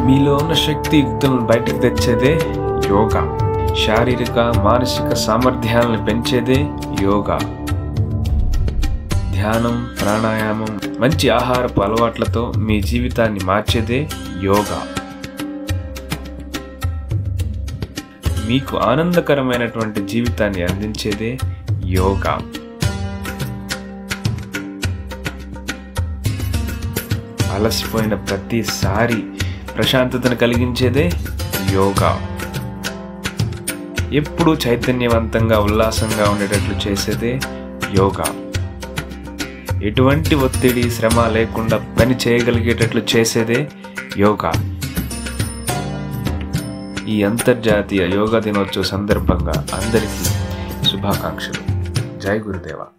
మీలో ఉన్న శక్తియుక్తులను బయటికి తెచ్చేదే యోగా శారీరక మానసిక సామర్థ్యాలను పెంచేదే యోగా ధ్యానం ప్రాణాయామం మంచి ఆహారపు అలవాట్లతో మీ జీవితాన్ని మార్చేదే యోగా మీకు ఆనందకరమైనటువంటి జీవితాన్ని అందించేదే యోగా అలసిపోయిన ప్రతిసారి ప్రశాంతతను కలిగించేదే యోగా ఎప్పుడూ చైతన్యవంతంగా ఉల్లాసంగా ఉండేటట్లు చేసేదే యోగా ఎటువంటి ఒత్తిడి శ్రమ లేకుండా పని చేయగలిగేటట్లు చేసేదే యోగా ఈ అంతర్జాతీయ యోగా దినోత్సవ సందర్భంగా అందరికీ శుభాకాంక్షలు జై గురుదేవా